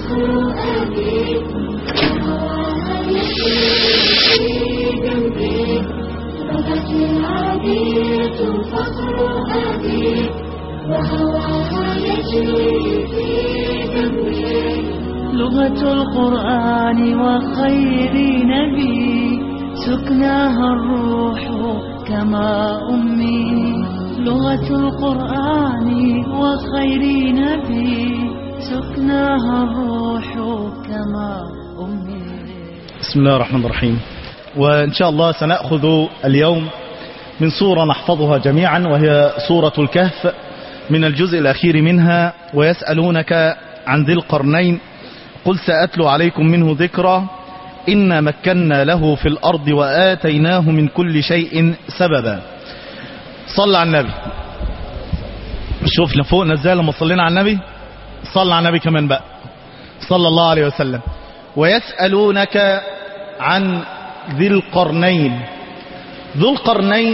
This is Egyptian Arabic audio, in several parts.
الفخر أبي وهواها يجري في دمي لغتي العربية الفخر أبي وهواها يجري في دمي لغة القرآن وخير نبي سكناها الروح كما أمي لغة القرآن وخير نبي سكناها الروح كما أمي بسم الله الرحمن الرحيم وإن شاء الله سنأخذ اليوم من سورة نحفظها جميعا وهي سورة الكهف من الجزء الأخير منها ويسألونك عن ذي القرنين قل سأتلو عليكم منه ذكرى إنا مكنا له في الأرض وآتيناه من كل شيء سببا صلى على النبي شوفنا فوقنا ازاي لما صلينا على النبي صلى على النبي كمان بقى صلى الله عليه وسلم ويسألونك عن ذي القرنين ذو القرنين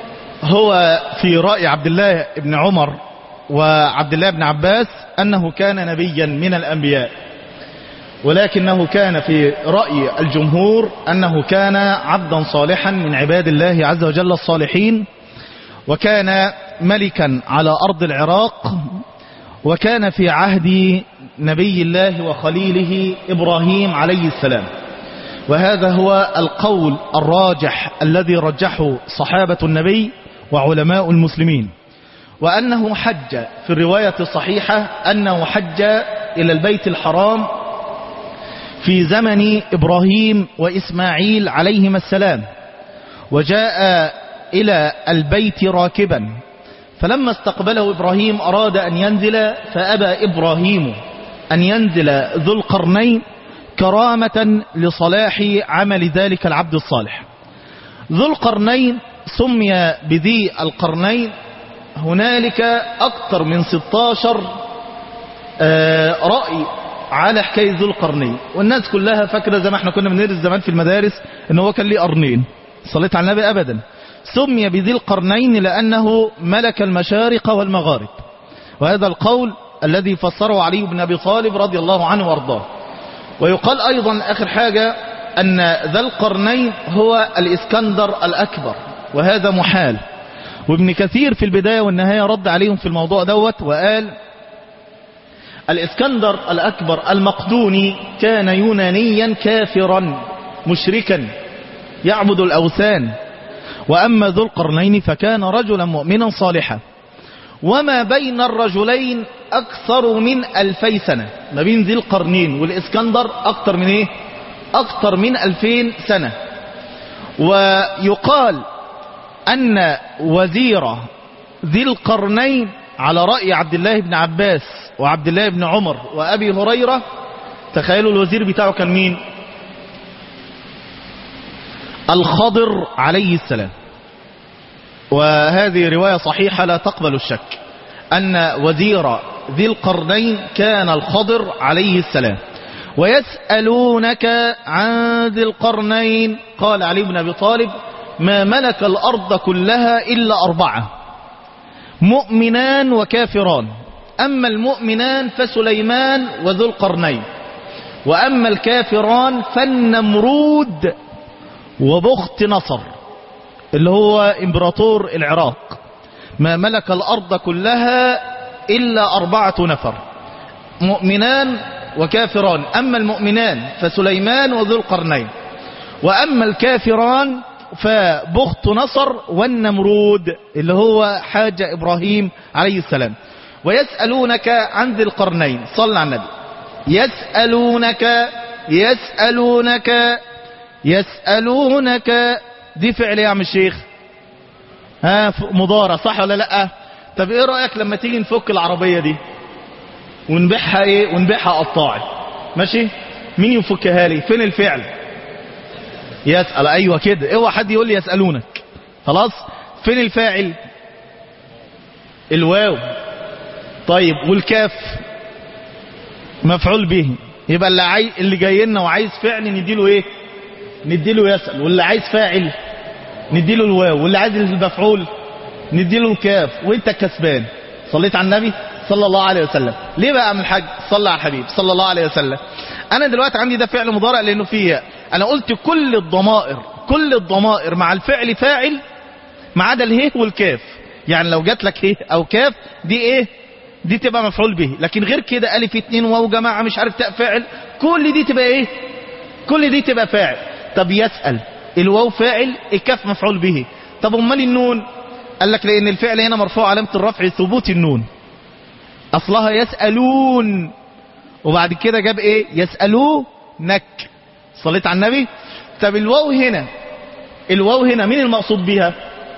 هو في رأي عبد الله بن عمر وعبد الله بن عباس أنه كان نبيا من الأنبياء ولكنه كان في رأي الجمهور أنه كان عبدا صالحا من عباد الله عز وجل الصالحين وكان ملكا على أرض العراق وكان في عهد نبي الله وخليله إبراهيم عليه السلام وهذا هو القول الراجح الذي رجحه صحابة النبي وعلماء المسلمين وأنه حج في الرواية الصحيحة أنه حج إلى البيت الحرام في زمن إبراهيم وإسماعيل عليهما السلام وجاء إلى البيت راكبا فلما استقبله إبراهيم أراد أن ينزل فأبى إبراهيم أن ينزل ذو القرنين كرامة لصلاح عمل ذلك العبد الصالح ذو القرنين سمي بذي القرنين هنالك أكثر من 16 رأي على حكاية ذو القرنين والناس كلها فاكرة زي ما احنا كنا بندرس زمان في المدارس ان هو كان ليه قرنين صليت على النبي أبدا سمي بذي القرنين لأنه ملك المشارق والمغارب وهذا القول الذي فسره علي بن أبي طالب رضي الله عنه وارضاه ويقال أيضا آخر حاجة أن ذا القرنين هو الإسكندر الأكبر وهذا محال وابن كثير في البداية والنهاية رد عليهم في الموضوع دوت وقال الإسكندر الأكبر المقدوني كان يونانيا كافرا مشركا يعبد الأوثان وأما ذو القرنين فكان رجلا مؤمنا صالحا وما بين الرجلين أكثر من ألفي سنة ما بين ذي القرنين والإسكندر أكثر من إيه أكثر من ألفين سنة ويقال أن وزير ذي القرنين على رأي عبد الله بن عباس وعبد الله بن عمر وأبي هريرة تخيلوا الوزير بتاعه كان مين الخضر عليه السلام وهذه رواية صحيحة لا تقبل الشك أن وزير ذي القرنين كان الخضر عليه السلام ويسألونك عن ذي القرنين قال علي بن أبي طالب ما ملك الأرض كلها إلا أربعة مؤمنان وكافران أما المؤمنان فسليمان وذو القرنين وأما الكافران فالنمرود وبخت نصر اللي هو امبراطور العراق ما ملك الأرض كلها إلا أربعة نفر مؤمنان وكافران أما المؤمنان فسليمان وذو القرنين وأما الكافران فبخت نصر والنمرود اللي هو حاج إبراهيم عليه السلام ويسألونك عن ذي القرنين صلى على النبي يسألونك يسألونك يسألونك دي فعل يا عم الشيخ ها مضارع صح ولا لا طب ايه رأيك لما تيجي نفك العربية دي ونبيعها ايه ونبيعها قطاعي ماشي مين يفكها لي فين الفعل يسأل ايوه كده اوعى حد يقول لي يسألونك خلاص فين الفاعل الواو طيب والكاف مفعول به يبقى اللي عاي... اللي جاي لنا وعايز فعل نديله ايه نديله يسأل واللي عايز فاعل نديله الواو واللي عايز المفعول نديله الكاف وانت الكسبان صليت على النبي صلى الله عليه وسلم ليه بقى من الحاج صلى على الحبيب صلى الله عليه وسلم انا دلوقتي عندي ده فعل مضارع لانه فيه انا قلت كل الضمائر كل الضمائر مع الفعل فاعل ما عدا اله والكاف يعني لو جات لك ه او كاف دي ايه دي تبقى مفعول به لكن غير كده الف اتنين واو جماعه مش عارف تاء فاعل كل دي تبقى ايه كل دي تبقى فاعل طب يسأل الواو فاعل الكاف مفعول به طب امال النون قال لك لان الفعل هنا مرفوع علامه الرفع ثبوت النون اصلها يسألون وبعد كده جاب ايه يسألونك صليت على النبي طب الواو هنا الواو هنا مين المقصود بيها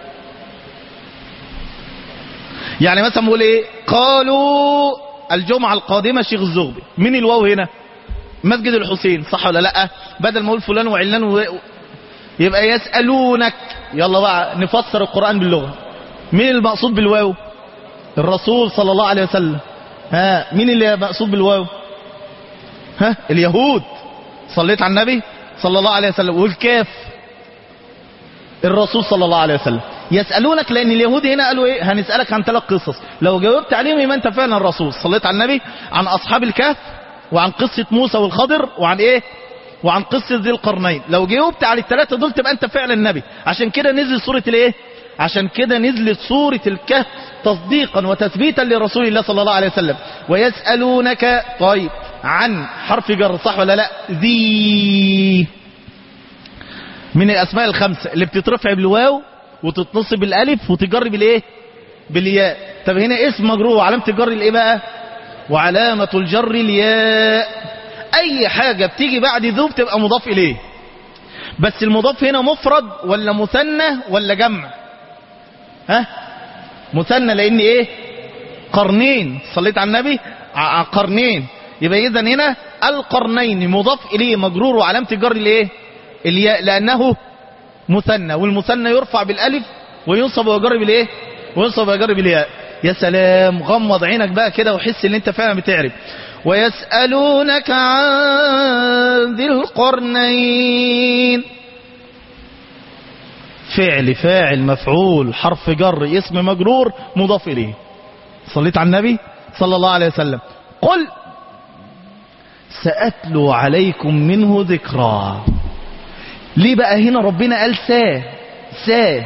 يعني مثلا بقول ايه قالوا الجمعة القادمة شيخ الزغبي مين الواو هنا مسجد الحسين صح ولا لا بدل ما اقول فلان وعلان و... يبقى يسألونك يلا بقى نفسر القرآن باللغة مين المقصود بالواو الرسول صلى الله عليه وسلم ها مين اللي مقصود بالواو ها اليهود صليت على النبي صلى الله عليه وسلم والكاف الرسول صلى الله عليه وسلم يسألونك لأن اليهود هنا قالوا إيه هنسألك عن ثلاث قصص لو جاوبت عليهم يبقى أنت فعلا الرسول صليت على النبي عن أصحاب الكهف وعن قصة موسى والخضر وعن إيه وعن قصة ذي القرنين لو جاوبت على الثلاثة دول تبقى أنت فعلا النبي عشان كده نزل سورة الإيه عشان كده نزلت سورة الكهف تصديقا وتثبيتا لرسول الله صلى الله عليه وسلم ويسألونك طيب عن حرف جر صح ولا لا ذي من الأسماء الخمسة اللي بتترفع بالواو وتتنصب بالالف وتجر بالايه بالياء طب هنا اسم مجرور وعلامه الجر الايه بقى وعلامه الجر الياء اي حاجه بتيجي بعد ذو بتبقى مضاف اليه بس المضاف هنا مفرد ولا مثنى ولا جمع ها مثنى لان ايه قرنين صليت على النبي ع- قرنين يبقى اذا هنا القرنين مضاف اليه مجرور وعلامه الجر الايه الياء لانه مثنى والمثنى يرفع بالالف وينصب ويجر بالايه وينصب ويجر بالياء يا سلام غمض عينك بقى كده وحس ان انت فعلا بتعرف ويسألونك عن ذي القرنين فعل فاعل مفعول حرف جر اسم مجرور مضاف اليه صليت على النبي صلى الله عليه وسلم قل سأتلو عليكم منه ذكرى ليه بقى هنا ربنا قال سا سا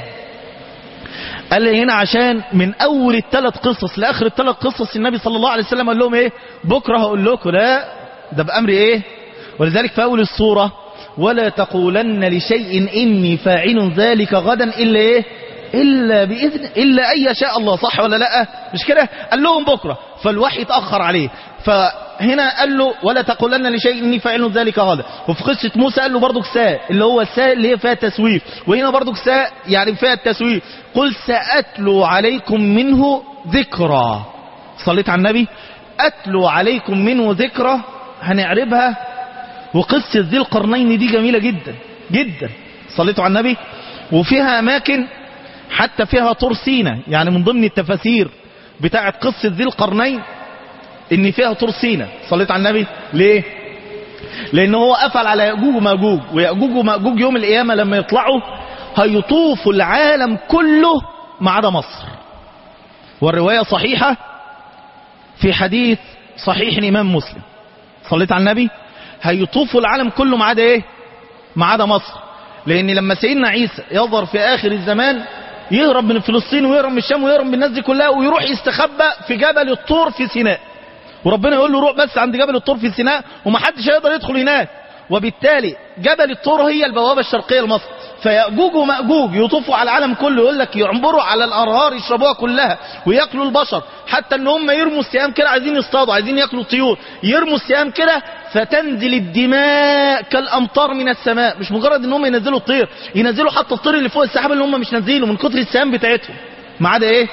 قال هنا عشان من اول الثلاث قصص لاخر الثلاث قصص النبي صلى الله عليه وسلم قال لهم ايه بكره هقول لكم لا ده بامر ايه ولذلك في اول السوره ولا تقولن لشيء اني فاعل ذلك غدا الا ايه الا باذن الا ان يشاء الله صح ولا لا مش كده قال لهم بكره فالوحي اتاخر عليه فهنا قال له ولا تقولن لشيء اني فاعل ذلك غدا وفي قصه موسى قال له برضك ساء اللي هو الساء اللي هي فيها تسويف وهنا برضك ساء يعني فيها التسويف قل ساتلو عليكم منه ذكرى صليت على النبي اتلو عليكم منه ذكرى هنعربها وقصه ذي القرنين دي جميله جدا جدا صليتوا على النبي وفيها اماكن حتى فيها طور سينا يعني من ضمن التفاسير بتاعت قصة ذي القرنين ان فيها طور سينا صليت على النبي ليه لان هو قفل على يأجوج ومأجوج ويأجوج ومأجوج يوم القيامة لما يطلعوا هيطوفوا العالم كله ما عدا مصر والرواية صحيحة في حديث صحيح الإمام مسلم صليت على النبي هيطوفوا العالم كله ما عدا ايه ما عدا مصر لان لما سيدنا عيسى يظهر في اخر الزمان يهرب من فلسطين ويهرب من الشام ويهرب من الناس دي كلها ويروح يستخبى في جبل الطور في سيناء وربنا يقول له روح بس عند جبل الطور في سيناء ومحدش هيقدر يدخل هناك وبالتالي جبل الطور هي البوابة الشرقية لمصر فيأجوج ومأجوج يطوفوا على العالم كله يقول لك يعبروا على الأنهار يشربوها كلها وياكلوا البشر حتى ان هم يرموا السهام كده عايزين يصطادوا عايزين ياكلوا الطيور يرموا السهام كده فتنزل الدماء كالأمطار من السماء مش مجرد ان هم ينزلوا الطير ينزلوا حتى الطير اللي فوق السحاب اللي هم مش نازلينه من كتر السهام بتاعتهم ما عدا ايه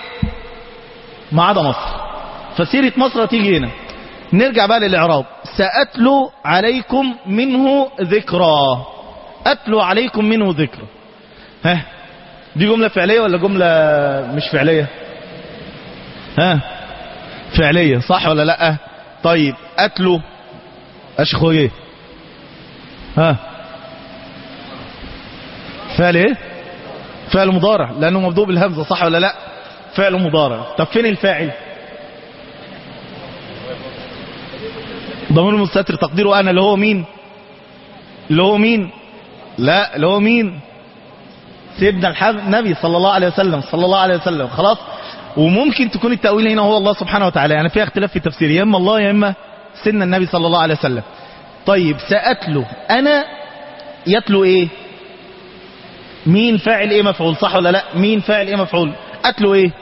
ما عدا مصر فسيرة مصر هتيجي هنا نرجع بقى للإعراب سأتلو عليكم منه ذكرى أتلو عليكم منه ذكرى ها دي جملة فعلية ولا جملة مش فعلية ها فعلية صح ولا لا طيب أتلو أشخوية ها فعل ايه فعل مضارع لأنه مبدوء بالهمزة صح ولا لا فعل مضارع طب فين الفاعل ضمير مستتر تقديره انا اللي هو مين اللي هو مين لا اللي هو مين سيدنا الحب- النبي صلى الله عليه وسلم صلى الله عليه وسلم خلاص وممكن تكون التأويل هنا هو الله سبحانه وتعالى يعني فيها اختلاف في التفسير يا اما الله يا اما سيدنا النبي صلى الله عليه وسلم طيب سأتلو انا يتلو ايه مين فاعل ايه مفعول صح ولا لا مين فاعل ايه مفعول اتلو ايه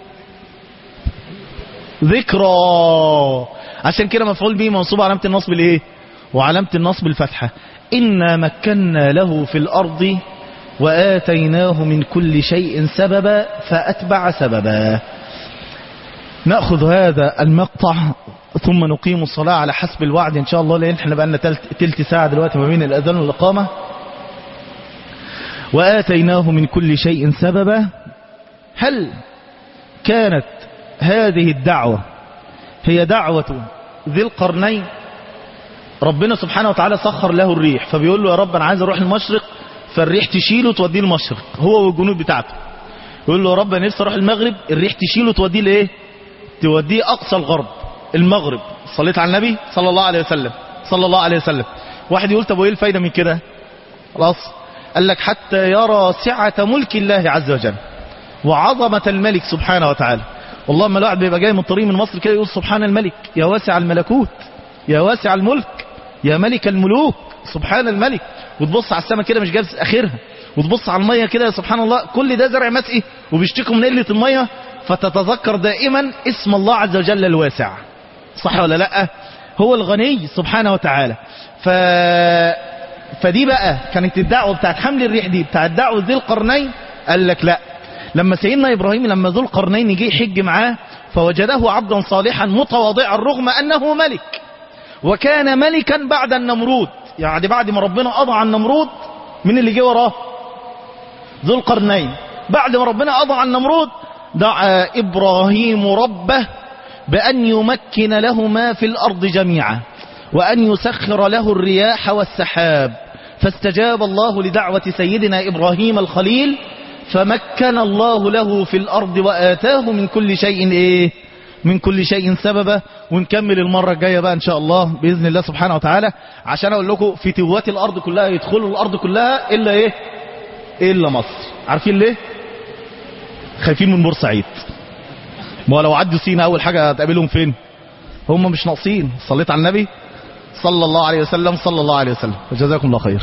ذكرى عشان كده مفعول به منصوب علامة النصب الايه وعلامة النصب الفتحة إنا مكنا له في الأرض وآتيناه من كل شيء سببا فأتبع سببا نأخذ هذا المقطع ثم نقيم الصلاة على حسب الوعد إن شاء الله لأن احنا بقى لنا تلت, تلت ساعة دلوقتي ما بين الأذان والإقامة وآتيناه من كل شيء سببا هل كانت هذه الدعوة هي دعوة ذي القرنين ربنا سبحانه وتعالى سخر له الريح فبيقول له يا رب أنا عايز أروح المشرق فالريح تشيله وتوديه المشرق هو والجنود بتاعته يقول له يا رب أنا نفسي أروح المغرب الريح تشيله وتوديه لإيه توديه أقصى الغرب المغرب صليت على النبي صلى الله عليه وسلم صلى الله عليه وسلم واحد يقول طب وايه الفايدة من كده خلاص قال لك حتى يرى سعة ملك الله عز وجل وعظمة الملك سبحانه وتعالى والله ما الواحد بيبقى جاي من طريق من مصر كده يقول سبحان الملك يا واسع الملكوت يا واسع الملك يا ملك الملوك سبحان الملك وتبص على السماء كده مش جاب اخرها وتبص على الميه كده سبحان الله كل ده زرع مسقي وبيشتكوا من قله الميه فتتذكر دائما اسم الله عز وجل الواسع صح ولا لا هو الغني سبحانه وتعالى ف فدي بقى كانت الدعوه بتاعت حمل الريح دي بتاعت دعوه ذي القرنين قال لك لا لما سيدنا ابراهيم لما ذو القرنين جه يحج معاه فوجده عبدا صالحا متواضعا رغم انه ملك وكان ملكا بعد النمرود يعني بعد ما ربنا قضى عن النمرود من اللي جه وراه ذو القرنين بعد ما ربنا قضى عن النمرود دعا ابراهيم ربه بان يمكن له ما في الارض جميعا وان يسخر له الرياح والسحاب فاستجاب الله لدعوه سيدنا ابراهيم الخليل فمكن الله له في الارض واتاه من كل شيء ايه من كل شيء سببا ونكمل المرة الجاية بقى ان شاء الله بإذن الله سبحانه وتعالى عشان اقول لكم في توات الارض كلها يدخلوا الارض كلها الا ايه الا مصر عارفين ليه خايفين من بورسعيد ما هو لو عدوا سينا اول حاجة هتقابلهم فين هم مش ناقصين صليت على النبي صلى الله عليه وسلم صلى الله عليه وسلم وجزاكم الله خير